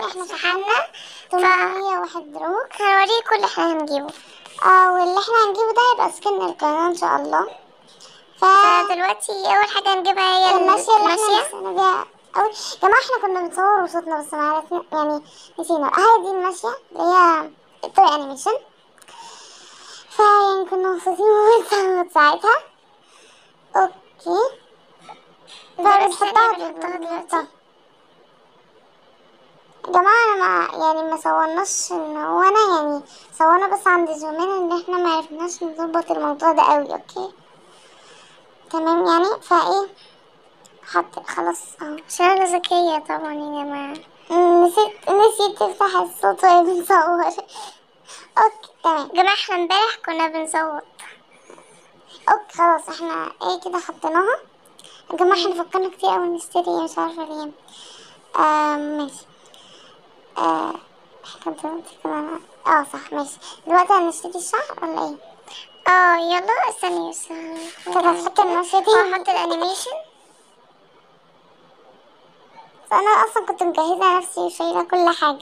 احنا شحنا 801 دروك هنوريكم اللي احنا هنجيبه اه واللي احنا هنجيبه ده هيبقى سكن القناة ان شاء الله ف فدلوقتي اول حاجة هنجيبها هي الماشية اللي احنا الماشية نفسنا بيها أول يا جماعة احنا كنا بنصور وصوتنا بس ما عرفنا يعني نسينا هاي دي الماشية اللي هي توي انيميشن فيعني كنا مبسوطين موت ساعتها اوكي فبنحطها بنحطها دلوقتي. يا جماعة انا ما يعني ما صورناش ان هو انا يعني صورنا بس عند زومين ان احنا ما عرفناش نظبط الموضوع ده قوي اوكي تمام يعني فايه حط خلاص اهو عشان انا ذكية طبعا يا جماعة مم، نسيت نسيت تفتح الصوت وهي بنصور اوكي تمام يا جماعة احنا امبارح كنا بنصوت اوكي خلاص احنا ايه كده حطيناها يا جماعة احنا فكرنا كتير اوي نشتري ايه مش عارفة ليه آه ماشي آه احنا دلوقتي كنا اه صح ماشي دلوقتي هنشتري الشعر ولا ايه؟ اه يلا استني بس كده هتحط الماشية دي اه حط الانيميشن انا اصلا كنت مجهزة نفسي وشايلة كل حاجة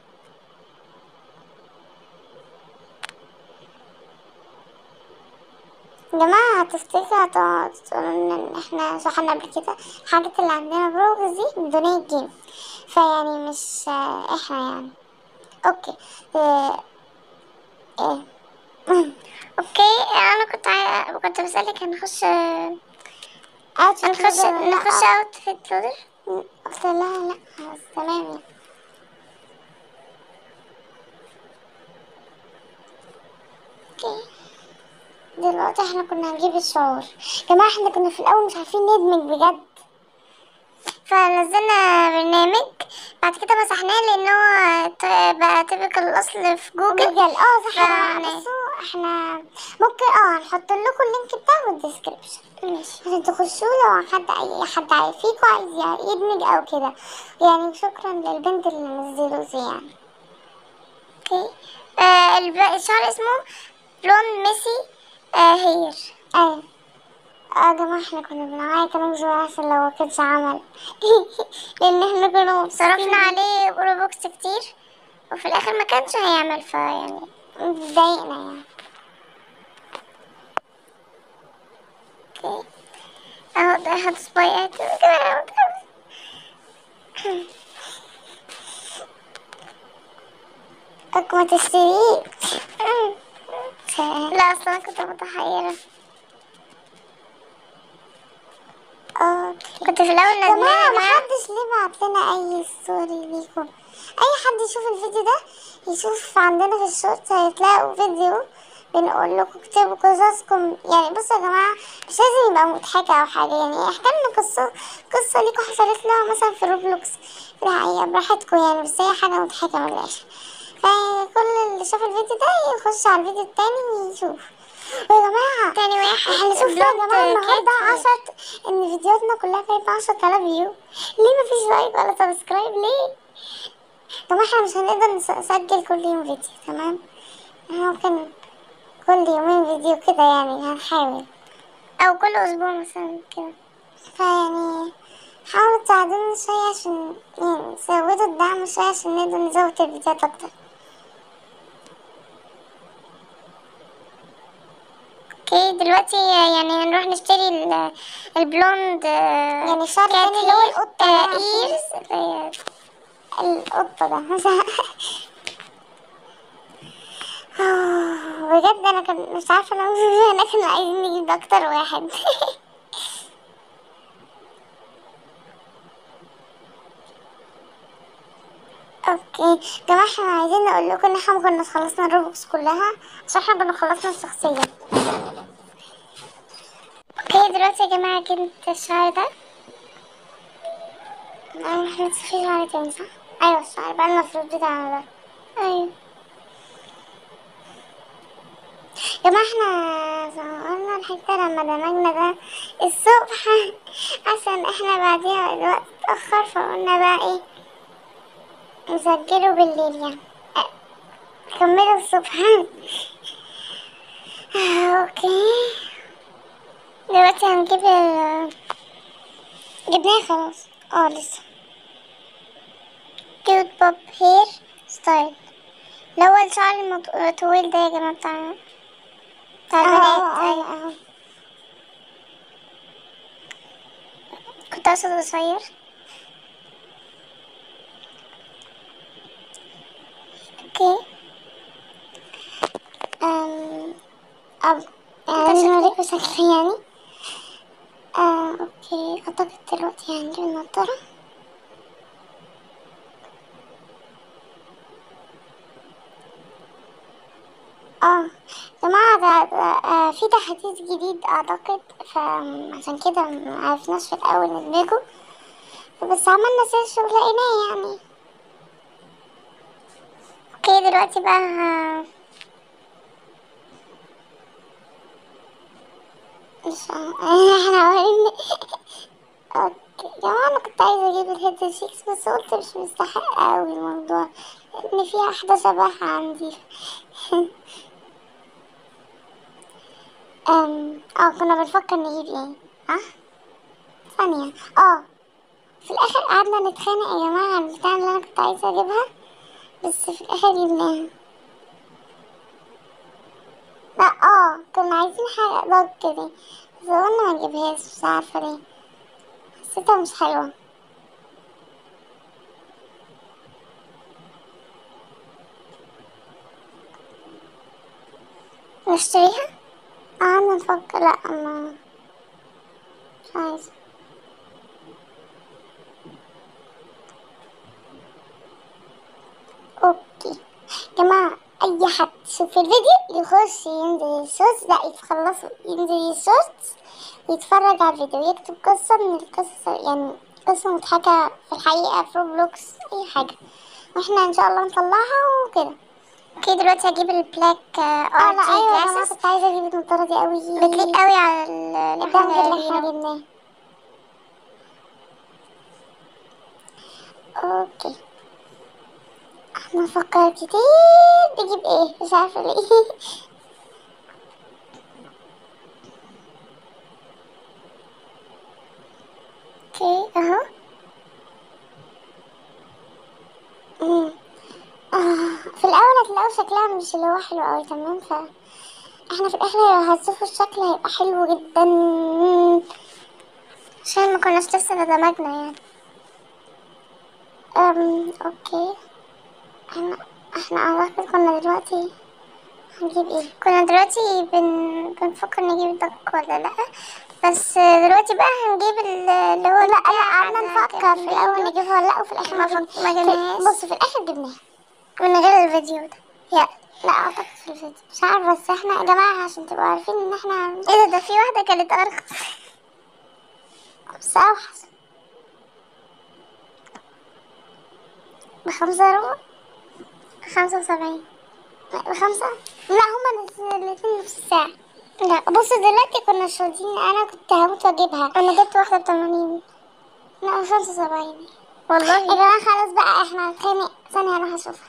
يا جماعة هتفتكروا هتقعدوا تقولوا ان احنا شحنا قبل كده الحاجات اللي عندنا بروجز دي بدون الجيم فيعني مش آه، احنا يعني اوكي اه ايه اوكي انا كنت عاي... كنت بسألك هنخش هنخش هنخش نخش اوت فيت لودر قلت لها لا خلاص تمام يعني. اوكي دلوقتي احنا كنا هنجيب الشعور يا جماعة احنا كنا في الأول مش عارفين ندمج بجد فنزلنا برنامج بعد كده مسحناه لان هو ت- بقى طبق الاصل في جوجل جوجل اه صح يا جماعة فعلا. بصوا احنا ممكن اه هنحط لكم اللينك بتاعه والديسكريبشن ماشي عشان تخشوا لو حد اي حد عايز فيكم عايز يدمج او كده يعني شكرا للبنت اللي نزلوا دي يعني اوكي آه الب- الشعر اسمه بلون ميسي آه هير ايوه اه يا جماعة احنا كنا بنعيط كمان شوية عشان لو مكانش عمل لان احنا كنا مبسوطين صرفنا عليه روبوكس كتير وفي الاخر ما كانش هيعمل فيعني اتضايقنا يعني اوكي اهو ده هات سبايات كده اك ما تشتريش لا اصلا أنا كنت متحيرة اوكي كنت في الاول يا جماعة ندمانة معاه محدش ليه بعت لنا اي ستوري ليكم اي حد يشوف الفيديو ده يشوف عندنا في الشورت هتلاقوا فيديو بنقول لكم اكتبوا قصصكم يعني بصوا يا جماعة مش لازم يبقى مضحكة او حاجة يعني احكي لنا قصة قصة ليكم حصلت لها مثلا في روبلوكس في الحقيقة براحتكم يعني بس هي حاجة مضحكة من الاخر فكل اللي شاف الفيديو ده يخش على الفيديو التاني ويشوف ويا جماعة تاني واحد احنا شفنا يا بلوت جماعة النهاردة كات. عشرة ان فيديوهاتنا كلها جايبة عشرة آلاف فيو ليه مفيش لايك ولا سبسكرايب ليه؟ طب احنا مش هنقدر نس- نسجل كل يوم فيديو تمام؟ احنا ممكن كل يومين فيديو كده يعني هنحاول او كل اسبوع مثلا كده فيعني حاولوا تساعدونا شوية عشان يعني تزودوا الدعم شوية عشان نقدر نزود الفيديوهات أكتر اوكي دلوقتي يعني هنروح نشتري ال- البلوند يعني الشعر التاني اللي هو القطة ده عشان- ايرز القطة ده مش بجد انا كان مش عارفة انا احنا كنا عايزين نجيب اكتر واحد اوكي جماعة احنا عايزين نقول لكم ان احنا كنا خلصنا الروبوكس كلها عشان احنا كنا خلصنا الشخصية اوكي دلوقتي يا جماعة جبت الشعر ده ايوه احنا لسه في شعر تاني صح؟ ايوه الشعر بقى المفروض بتاعنا ده ايوه يا جماعة احنا صورنا الحتة لما دمجنا ده الصبح عشان احنا بعديها الوقت اتأخر فقلنا بقى ايه نسجله بالليل يعني اه، كملوا الصبح اه، اوكي دلوقتي هنجيب ال جبناه خلاص اه لسه كيوت بوب هير ستايل اللي هو الشعر الطويل ده يا جماعة بتاع بتاع البنات أيوة اهو كنت أقصد قصير اوكي أم أب يعني نوريكم شكلي يعني آه اوكي اعتقد دلوقتي هنجيب النضارة اه جماعة ده, ده آه في تحديث جديد اعتقد فعشان كده معرفناش في الاول ندمجه بس عملنا سيرش ولقيناه يعني اوكي دلوقتي بقى ه- مش عارفة. احنا عمالين اوكي يا جماعة انا كنت عايزة اجيب الهيد شيكس بس قلت مش مستحق اوي الموضوع ان في واحدة شبهها عندي ام اه كنا بنفكر نجيب ايه ها ثانية اه في الاخر قعدنا نتخانق يا جماعة على البتاع اللي انا كنت عايزة اجيبها بس في الاخر جبناها لا اه كنا عايزين حاجة ضغط كده بس قلنا ما نجيبهاش مش عارفة ليه حسيتها مش حلوة نشتريها قعدنا نفكر لا ما مش عايزة اوكي جماعة اي حد يشوف الفيديو يخش ينزل الشورتس لا يتخلص ينزل الشورتس يتفرج على الفيديو يكتب قصة من القصص يعني قصة مضحكة في الحقيقة في روبلوكس اي حاجة واحنا ان شاء الله نطلعها وكده اوكي دلوقتي هجيب البلاك اه ار لا تي ايوه يا جماعة جلاسز كنت عايزة اجيب النضارة دي اوي بتليق قوي على ال- اللي الدمج احنا اللي احنا جايبينه جبناه اوكي احنا نفكر كتير نجيب ايه مش عارفة ليه اوكي اهو مم. آه، في الاول هتلاقوا شكلها مش اللي هو حلو اوي تمام ف احنا في الاخر لو هتشوفوا الشكل هيبقى حلو جدا عشان ما كناش لسه دمجنا يعني أم اوكي احنا احنا اعتقد كنا دلوقتي هنجيب ايه كنا دلوقتي بن... بنفكر نجيب الدك ولا لا بس دلوقتي بقى هنجيب ال- اللي هو لا لا قعدنا نفكر في الاول الفيديو نجيبها ولا لا وفي الاخر ما ما فك- ما جبناهاش. بص في الاخر جبناها من غير الفيديو ده يا لا اعتقد في الفيديو مش عارفه بس احنا يا جماعه عشان تبقوا عارفين ان احنا ايه ده ده في واحدة كانت ارخص بس اوحش بخمسة ربع خمسة وسبعين بخمسة لا هما نفس- الاتنين نفس السعر لا بص دلوقتي كنا شاطرين انا كنت هموت واجيبها انا جبت واحدة بتمانين لا خمسة وسبعين يا والله جماعة خلاص بقى احنا هنتخانق ثانية انا هشوفها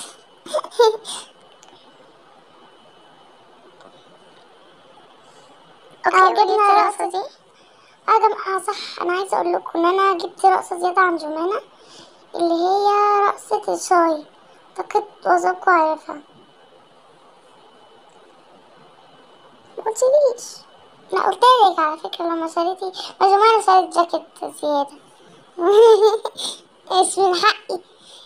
اه اوكي جبنا جبنا الرقصة دي اه يا جماعة صح انا عايزة اقول لكم ان انا جبت رقصة زيادة عن جمانة اللي هي رقصة الشاي اعتقد وظيفكم عارفها مقلتليش لا قلتلك على فكرة لما شريتي يا جماعة انا شريت جاكيت زيادة ايش من حقي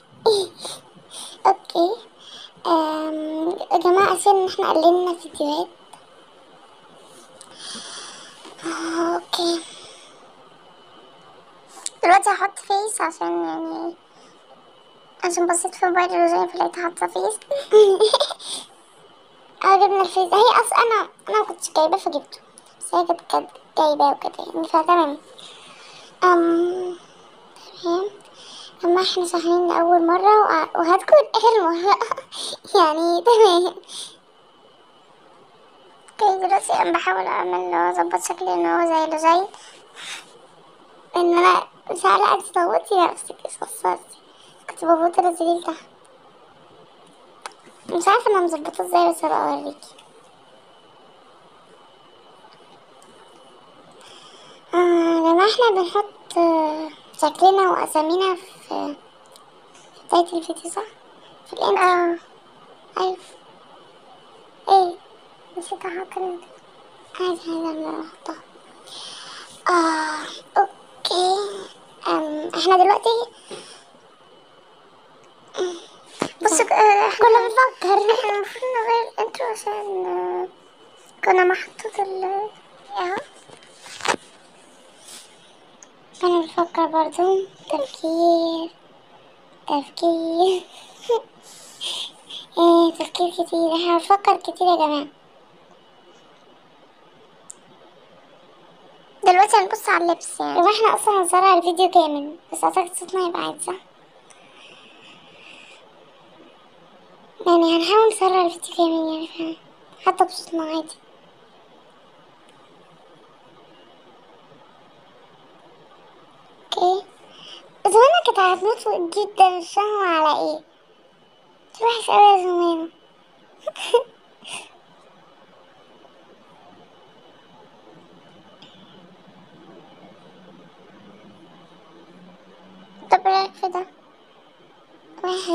اوكي أم، يا جماعة عشان ان احنا قللنا فيديوهات آه، اوكي دلوقتي هحط فيس عشان يعني عشان بصيت في موبايل روزين فلقيت حاطة فيس اه جبنا الفيزا هي اصلا انا انا مكنتش جايباه فجبته بس هي كانت كانت جايباه وكده يعني فتمام ام تمام اما احنا صاحيين لأول مرة وع- وهتكون اخر مرة يعني تمام اوكي دلوقتي انا بحاول اعمل اظبط شكلي ان هو زي اللي زي ان انا مش عارفة انت صوتي نفسك ايش خسرتي كنت بفوت انزلي تحت مش عارفة انا مظبطة ازاي بس هبقى اوريكي آه لما احنا بنحط آه، شكلنا واسامينا في بداية الفيديو صح؟ في الانترو اه ايوه ايه نسيت احط ال- عادي عادي انا احطها اه اوكي أم. احنا دلوقتي بص آه، احنا كنا بنفكر احنا المفروض نغير الانترو عشان آه، كنا محطوط ال اهو انا بفكر برضو تفكير تفكير ايه تفكير كتير احنا بنفكر كتير يا جماعة دلوقتي هنبص على اللبس يعني هو احنا اصلا هنسرع الفيديو كامل بس اعتقد صوتنا هيبقى عادي صح يعني هنحاول نسرع الفيديو كامل يعني فاهم حتى بصوتنا عادي اوكي زمانة كانت هتموت جدا مش فاهمة على ايه مش وحش اوي يا زمانة طب ايه رايك في ده وحش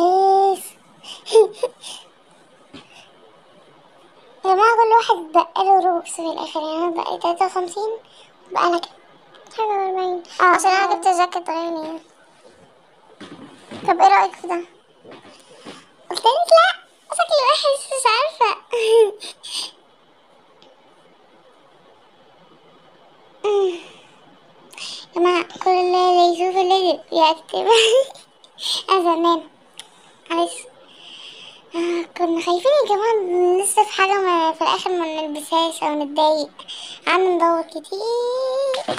يا جماعة كل واحد بقاله روبكس في الآخر يعني أنا بقى تلاتة وخمسين بقى أنا كده حاجة وأربعين اه عشان انا جبت جاكيت غالي يعني طب ايه رايك في ده قلت لك لا شكلي وحش مش عارفة يا جماعة كل اللي يشوف اللي يكتب أنا زمان معلش آه، كنا خايفين يا جماعة لسه في حاجة ما في الآخر ما نلبسهاش أو نتضايق قعدنا ندور كتير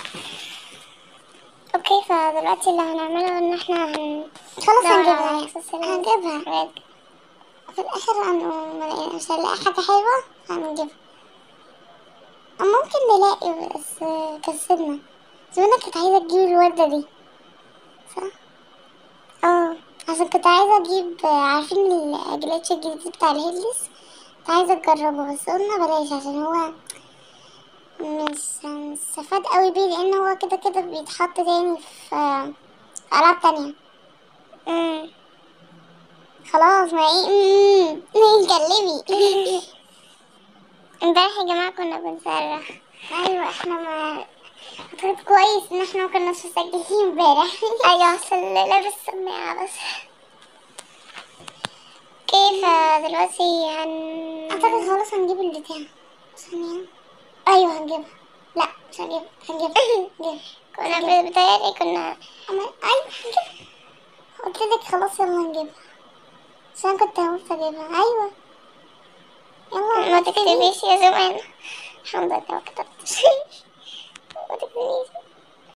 اوكي فدلوقتي اللي هنعمله ان احنا هن خلاص لا، هنجيبها لا، يعني. لا. هنجيبها في الاخر هن- ما لقينا- مش هنلاقي حاجة حلوة هنجيبها أو ممكن نلاقي بس كسبنا زمانك كنت عايزة تجيب الوردة دي صح؟ اه عشان كنت عايزة اجيب عارفين الجليتش الجديد بتاع الهيدلس كنت عايزة اجربه بس قلنا بلاش عشان هو مش هنستفاد قوي بيه لان هو كده كده بيتحط تاني في في العاب تانية امم خلاص ما ايه مم. ايه اتكلمي امبارح يا جماعة كنا بنسرح ايوه احنا ما اعتقد كويس ان احنا ما كناش مسجلين امبارح ايوه عشان لابس سماعة بس كيف دلوقتي هن اعتقد خلاص هنجيب البتاع ثانية ايوه هنجيبها لا مش هنجيبها هنجيبها هنجيبها كنا بتهيألي كنا أما ايوه هنجيبها قلت لك خلاص يلا نجيبها عشان أنا كنت هموت اجيبها ايوه يلا ما تكتبيش يا زمان الحمد لله ما كتبتش ما تكتبيش